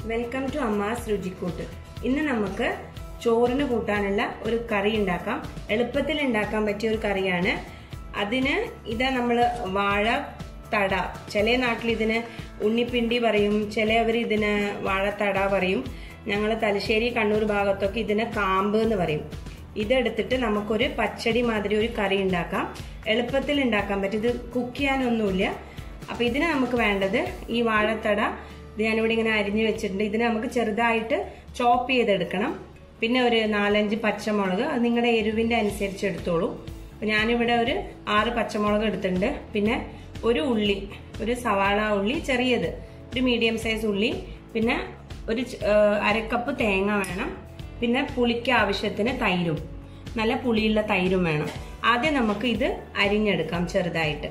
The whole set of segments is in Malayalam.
വെൽക്കം ടു അമ്മാസ് രുചിക്കൂട്ട് ഇന്ന് നമുക്ക് ചോറിന് കൂട്ടാനുള്ള ഒരു കറി ഉണ്ടാക്കാം എളുപ്പത്തിൽ ഉണ്ടാക്കാൻ പറ്റിയ ഒരു കറിയാണ് അതിന് ഇതാ നമ്മൾ വാഴ തട ചില നാട്ടിൽ ഇതിന് ഉണ്ണിപ്പിണ്ടി പറയും ചിലവർ ഇതിന് വാഴത്തട പറയും ഞങ്ങൾ തലശ്ശേരി കണ്ണൂർ ഭാഗത്തൊക്കെ ഇതിന് കാമ്പ് എന്ന് പറയും ഇതെടുത്തിട്ട് നമുക്കൊരു പച്ചടി മാതിരി ഒരു കറി ഉണ്ടാക്കാം എളുപ്പത്തിൽ ഉണ്ടാക്കാൻ പറ്റും ഇത് കുക്ക് ചെയ്യാനൊന്നുമില്ല അപ്പൊ ഇതിന് നമുക്ക് വേണ്ടത് ഈ വാഴത്തട ഇത് ഞാനിവിടെ ഇങ്ങനെ അരിഞ്ഞു വെച്ചിട്ടുണ്ട് ഇതിന് നമുക്ക് ചെറുതായിട്ട് ചോപ്പ് ചെയ്തെടുക്കണം പിന്നെ ഒരു നാലഞ്ച് പച്ചമുളക് അത് നിങ്ങളുടെ എരിവിന്റെ അനുസരിച്ച് എടുത്തോളൂ അപ്പൊ ഞാനിവിടെ ഒരു ആറ് പച്ചമുളക് എടുത്തിട്ടുണ്ട് പിന്നെ ഒരു ഉള്ളി ഒരു സവാള ഉള്ളി ചെറിയത് ഒരു മീഡിയം സൈസ് ഉള്ളി പിന്നെ ഒരു ച- ഏഹ് അരക്കപ്പ് തേങ്ങ വേണം പിന്നെ പുളിക്ക് ആവശ്യത്തിന് തൈരും നല്ല പുളിയുള്ള തൈരും വേണം ആദ്യം നമുക്ക് ഇത് അരിഞ്ഞെടുക്കാം ചെറുതായിട്ട്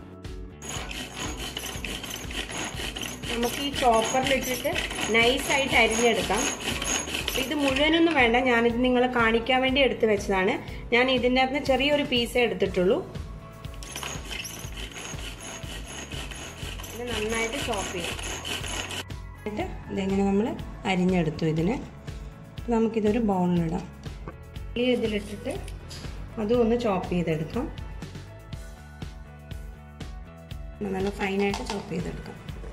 നമുക്ക് ഈ ചോപ്പറിലിട്ടിട്ട് നൈസായിട്ട് അരിഞ്ഞെടുക്കാം ഇത് മുഴുവനൊന്നും വേണ്ട ഞാനിത് നിങ്ങളെ കാണിക്കാൻ വേണ്ടി എടുത്തു വെച്ചതാണ് ഞാൻ ഇതിൻ്റെ അകത്ത് ചെറിയൊരു പീസേ എടുത്തിട്ടുള്ളൂ ഇത് നന്നായിട്ട് ചോപ്പ് ചെയ്യാം എന്നിട്ട് ഇതെങ്ങനെ നമ്മൾ അരിഞ്ഞെടുത്തു ഇതിന് നമുക്കിതൊരു ബൗളിലിടാം ഈ ഇതിലിട്ടിട്ട് അതും ഒന്ന് ചോപ്പ് ചെയ്തെടുക്കാം നല്ല ഫൈനായിട്ട് ചോപ്പ് ചെയ്തെടുക്കാം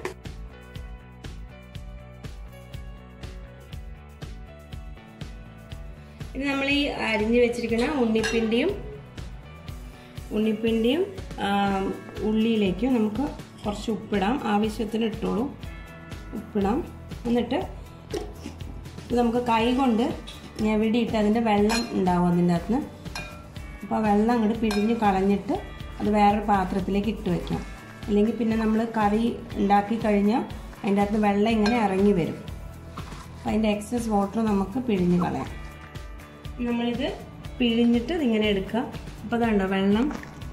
ഇനി നമ്മൾ ഈ അരിഞ്ഞു വെച്ചിരിക്കുന്ന ഉണ്ണിപ്പിണ്ടിയും ഉണ്ണിപ്പിണ്ടിയും ആ, ഉള്ളിയിലേക്കും നമുക്ക് കുറച്ച് ഉപ്പിടാം ആവശ്യത്തിന് ഇട്ടോളൂ ഉപ്പിടാം എന്നിട്ട് ഇത് നമുക്ക് കൈ കൊണ്ട് ഞെവിടിയിട്ട് അതിൻ്റെ വെള്ളം ഉണ്ടാവും അതിൻ്റെ അകത്ത് അപ്പോൾ ആ വെള്ളം അങ്ങോട്ട് പിഴിഞ്ഞ് കളഞ്ഞിട്ട് അത് വേറൊരു പാത്രത്തിലേക്ക് ഇട്ട് വെക്കാം അല്ലെങ്കിൽ പിന്നെ നമ്മൾ കറി ഉണ്ടാക്കി കഴിഞ്ഞാൽ അതിൻ്റെ അകത്ത് വെള്ളം ഇങ്ങനെ ഇറങ്ങി വരും അപ്പോൾ അതിൻ്റെ എക്സസ് വാട്ടർ നമുക്ക് പിഴിഞ്ഞ് കളയാം നമ്മളിത് പിഴിഞ്ഞിട്ട് ഇതിങ്ങനെ എടുക്കുക അപ്പോൾ അതുണ്ടോ വെള്ളം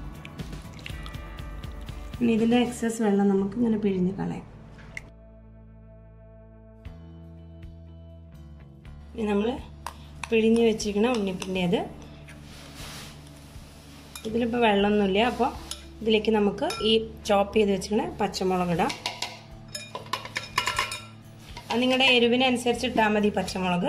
ഇനി ഇതിൻ്റെ എക്സസ് വെള്ളം നമുക്ക് ഇങ്ങനെ പിഴിഞ്ഞ് കളയാം ഇനി നമ്മൾ പിഴിഞ്ഞ് വെച്ചിരിക്കണ ഉണ്ണിപ്പിൻ്റേത് ഇതിലിപ്പോൾ വെള്ളമൊന്നുമില്ല അപ്പോൾ ഇതിലേക്ക് നമുക്ക് ഈ ചോപ്പ് ചെയ്ത് വെച്ചിരിക്കണ പച്ചമുളക് ഇടാം അത് നിങ്ങളുടെ എരിവിനനുസരിച്ച് ഇട്ടാൽ മതി പച്ചമുളക്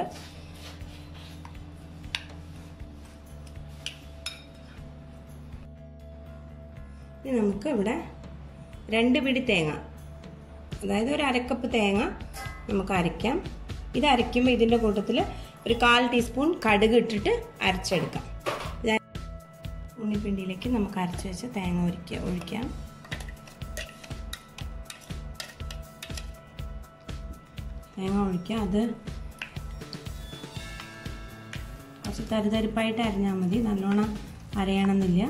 ഇനി നമുക്ക് ഇവിടെ രണ്ട് പിടി തേങ്ങ അതായത് ഒരു അരക്കപ്പ് തേങ്ങ നമുക്ക് അരയ്ക്കാം ഇത് അരയ്ക്കുമ്പോൾ ഇതിൻ്റെ കൂട്ടത്തിൽ ഒരു കാൽ ടീസ്പൂൺ കടുക് ഇട്ടിട്ട് അരച്ചെടുക്കാം ഇത് ഉണ്ണിപ്പിണ്ടിയിലേക്ക് നമുക്ക് അരച്ച് വെച്ച് തേങ്ങ ഒഴിക്കുക ഒഴിക്കാം തേങ്ങ ഒഴിക്കുക അത് കുറച്ച് തരിതരിപ്പായിട്ട് അരിഞ്ഞാൽ മതി നല്ലോണം അരയണമെന്നില്ല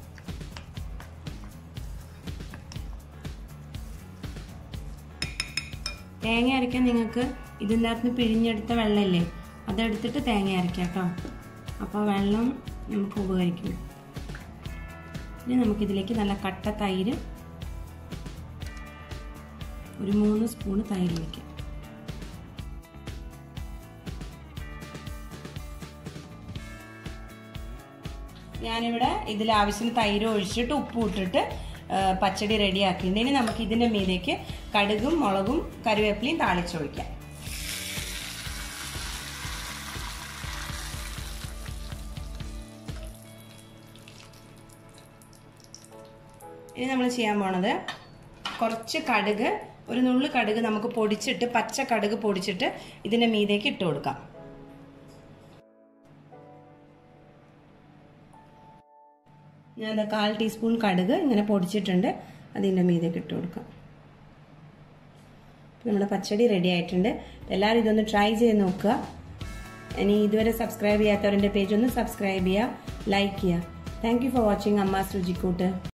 തേങ്ങ അരയ്ക്കാൻ നിങ്ങൾക്ക് ഇതിൻ്റെ അകത്ത് പിഴിഞ്ഞെടുത്ത വെള്ളമില്ലേ അതെടുത്തിട്ട് തേങ്ങ അരയ്ക്കാം കേട്ടോ അപ്പോൾ വെള്ളം നമുക്ക് ഉപകരിക്കും ഇനി നമുക്കിതിലേക്ക് നല്ല കട്ട തൈര് ഒരു മൂന്ന് സ്പൂണ് തൈര് വയ്ക്കാം ഞാനിവിടെ ഇതിൽ ആവശ്യത്തിന് തൈര് ഒഴിച്ചിട്ട് ഉപ്പ് ഇട്ടിട്ട് ആ, പച്ചടി റെഡിയാക്കിയിട്ടുണ്ട് ഇനി നമുക്ക് ഇതിൻ്റെ മീതേക്ക് കടുകും മുളകും കറിവേപ്പിലയും താളിച്ചൊഴിക്കാം ഇനി നമ്മൾ ചെയ്യാൻ പോണത് കുറച്ച് കടുക് ഒരു നുള്ളു കടുക് നമുക്ക് പൊടിച്ചിട്ട് പച്ച കടുക് പൊടിച്ചിട്ട് ഇതിൻ്റെ മീതേക്ക് ഇട്ട് കൊടുക്കാം ഞാൻ ദാ കാൽ ടീസ്പൂൺ കടുക് ഇങ്ങനെ പൊടിച്ചിട്ടുണ്ട് അതിൻ്റെ മീതേക്ക് ഇട്ട് കൊടുക്കാം നമ്മുടെ പച്ചടി റെഡി ആയിട്ടുണ്ട് എല്ലാവരും ഇതൊന്ന് ട്രൈ ചെയ്ത് നോക്കുക ഇനി ഇതുവരെ സബ്സ്ക്രൈബ് ചെയ്യാത്തവരുടെ പേജ് ഒന്ന് സബ്സ്ക്രൈബ് ചെയ്യുക ലൈക്ക് ചെയ്യുക thank you for watching Ammas രുചിക്കൂട്ട്